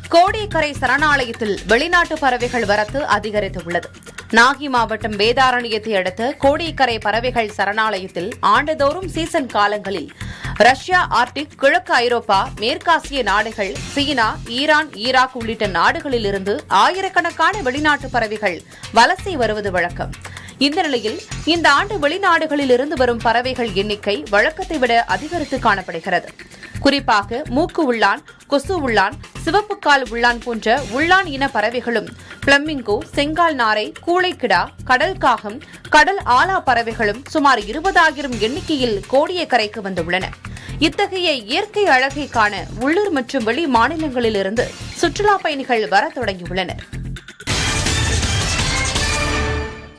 கோடியக்கரை சரணாலயத்தில் வெளிநாட்டு பறவைகள் வரத்து அதிகரித்துள்ளது நாகை மாவட்டம் வேதாரண்யத்தை அடுத்த கோடியக்கரை பறவைகள் சரணாலயத்தில் ஆண்டுதோறும் சீசன் காலங்களில் ரஷ்யா ஆர்டிக் கிழக்கு ஐரோப்பா மேற்காசிய நாடுகள் சீனா ஈரான் ஈராக் உள்ளிட்ட நாடுகளிலிருந்து ஆயிரக்கணக்கான வெளிநாட்டு பறவைகள் வலசை வருவது வழக்கம் இந்த நிலையில் இந்த ஆண்டு வெளிநாடுகளில் இருந்து வரும் பறவைகள் எண்ணிக்கை வழக்கத்தை விட அதிகரித்து காணப்படுகிறது குறிப்பாக மூக்கு உள்ளான் கொசு உள்ளான் சிவப்புக்கால் உள்ளான் போன்ற உள்ளான் இன பறவைகளும் பிளம்மிங்கோ செங்கால் நாரை கூளைக்கிடா கடல் காகம் கடல் ஆலா பறவைகளும் சுமார் இருபதாயிரம் எண்ணிக்கையில் கோடியக்கரைக்கு வந்துள்ளன இத்தகைய இயற்கை அழகை காண உள்ளூர் மற்றும் வெளி மாநிலங்களிலிருந்து சுற்றுலா பயணிகள் வரத் தொடங்கியுள்ளனர்